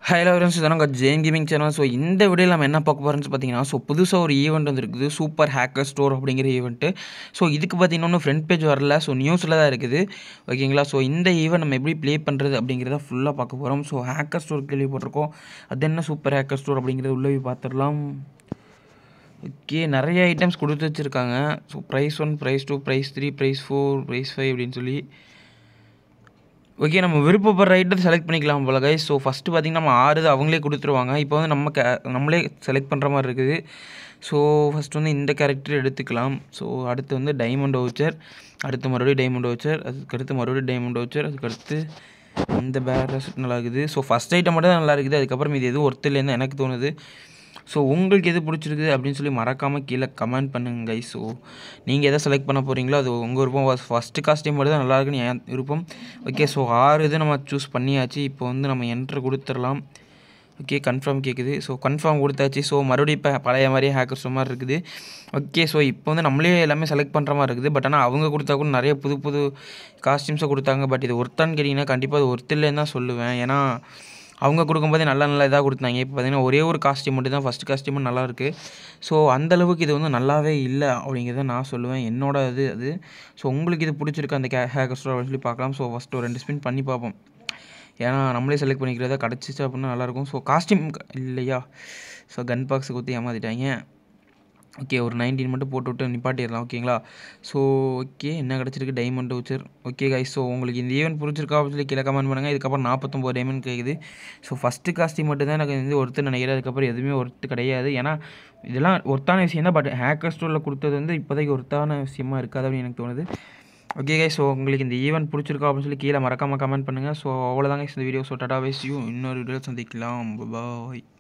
hello friends இதான் உங்கள் Jain gaming channel so இந்த வீடியோவில் நம்ம என்ன பார்க்க போகிறோம்னு பார்த்தீங்கன்னா ஸோ புதுசாக ஒரு ஈவெண்ட் வந்துருக்குது சூப்பர் ஹேக்கர் ஸ்டோர் அப்படிங்கிற ஈவெண்ட்டு ஸோ இதுக்கு பார்த்தீங்கன்னா இன்னும் ஃப்ரண்ட் பேஜ் வரல ஸோ நியூஸில் தான் இருக்குது ஓகேங்களா ஸோ இந்த ஈவெண்ட் நம்ம எப்படி ப்ளே பண்ணுறது அப்படிங்கிறத ஃபுல்லாக பார்க்க போகிறோம் ஸோ ஹேக்கர் ஸ்டோர் கேள்விப்பட்டிருக்கோம் அது என்ன சூப்பர் ஹேக்கர் ஸ்டோர் அப்படிங்கிறத உள்ளே போய் பார்த்துடலாம் ஓகே நிறைய ஐட்டம்ஸ் கொடுத்து வச்சுருக்காங்க so prize one prize two prize three prize four prize five அப்படின்னு சொல்லி ஓகே நம்ம விருப்பப்படுற ஐட்டத்தை செலக்ட் பண்ணிக்கலாம் போல கைஸ் ஸோ ஃபஸ்ட்டு பார்த்திங்கன்னா நம்ம ஆறு இது அவங்களே கொடுத்துருவாங்க இப்போ வந்து நம்ம கே நம்மளே செலக்ட் பண்ணுற மாதிரி இருக்குது ஸோ ஃபஸ்ட் வந்து இந்த கேரக்டர் எடுத்துக்கலாம் ஸோ அடுத்து வந்து டைமண்ட் வவுச்சர் அடுத்து மறுபடியும் டைமண்ட் வவுச்சர் அதுக்கடுத்து மறுபடியும் டைமண்ட் வவுச்சர் அதுக்கடுத்து இந்த பேரஸ் நல்லா இருக்குது ஸோ ஃபஸ்ட் ஐட்டம் மட்டும் தான் நல்லா இருக்குது அதுக்கப்புறம் இது எதுவும் ஒர்த்து இல்லைன்னு எனக்கு தோணுது ஸோ உங்களுக்கு எது பிடிச்சிருக்கு அப்படின்னு சொல்லி மறக்காமல் கீழே கமெண்ட் பண்ணுங்க கைஸ் ஸோ நீங்கள் எதை செலக்ட் பண்ண போகிறீங்களோ அது உங்கள் விருப்பம் ஃபஸ்ட்டு காஸ்டியூம் மட்டும் தான் நல்லா இருக்குன்னு என் விருப்பம் ஓகே ஸோ ஆறு இது நம்ம சூஸ் பண்ணியாச்சு இப்போ வந்து நம்ம என்ட்ரு கொடுத்துடலாம் ஓகே கன்ஃபார்ம் கேட்குது ஸோ கன்ஃபார்ம் கொடுத்தாச்சு ஸோ மறுபடியும் இப்போ பழைய மாதிரியே ஹேக்கர்ஸ் மாதிரி இருக்குது ஓகே ஸோ இப்போ வந்து நம்மளே எல்லாமே செலக்ட் பண்ணுற மாதிரி இருக்குது பட் ஆனால் அவங்க கொடுத்தா கூட நிறைய புது புது காஸ்டியூம்ஸை கொடுத்தாங்க பட் இது ஒர்த்தான்னு கேட்டிங்கன்னா கண்டிப்பாக அது ஒர்த்து இல்லைன்னு தான் சொல்லுவேன் ஏன்னா அவங்க கொடுக்கும்போதே நல்ல நல்ல இதாக கொடுத்தாங்க இப்போ பார்த்தீங்கன்னா ஒரே ஒரு காஸ்டியூம் மட்டும் தான் ஃபஸ்ட் காஸ்டியூமும் நல்லா இருக்குது ஸோ அந்தளவுக்கு இது வந்து நல்லாவே இல்லை அப்படிங்கிறத நான் சொல்லுவேன் என்னோட இது அது ஸோ உங்களுக்கு இது பிடிச்சிருக்கு அந்த கே ஹேக்கர் ஸ்டோர் அப்படின்னு சொல்லி பார்க்கலாம் ஸோ ஃபஸ்ட்டு ஒரு ரெண்டு ஸ்பின் பண்ணி பார்ப்போம் ஏன்னா நம்மளே செலக்ட் பண்ணிக்கிறதா கிடச்சிச்சு அப்படின்னா நல்லாயிருக்கும் ஸோ காஸ்டியூம் இல்லையா ஸோ கன் பாக்ஸை குத்தி ஏமாற்றிட்டாங்க ஓகே ஒரு நைன்டீன் மட்டும் போட்டு விட்டு நிப்பாட்டிடலாம் ஓகேங்களா ஸோ ஓகே என்ன கிடச்சிருக்கு diamond voucher okay guys so உங்களுக்கு இந்த ஈவெண்ட் பிடிச்சிருக்கா அப்படின்னு சொல்லி கீழே கமெண்ட் பண்ணுங்கள் இதுக்கப்புறம் நாற்பத்தொம்போது டைமண்ட் கேட்குது ஸோ ஃபஸ்ட்டு காஸ்டி மட்டும் தான் எனக்கு வந்து ஒருத்தர் நினைக்கிறேன் அதுக்கப்புறம் எதுவுமே ஒர்த்து கிடையாது ஏன்னா இதெல்லாம் ஒருத்தான விஷயம் தான் பட் ஹேக்கர் ஸ்டோரில் கொடுத்தது வந்து இப்போதைக்கு ஒருத்தான விஷயமா இருக்காது அப்படின்னு எனக்கு தோணுது ஓகே கைஸ் ஸோ உங்களுக்கு இந்த ஈவெண்ட் பிடிச்சிருக்கா அப்படின்னு சொல்லி கீழே மறக்காமல் கமெண்ட் பண்ணுங்கள் ஸோ அவ்வளோதாங்க இந்த video so ta-ta wish you இன்னொரு வீடியோ சந்திக்கலாம் பாய்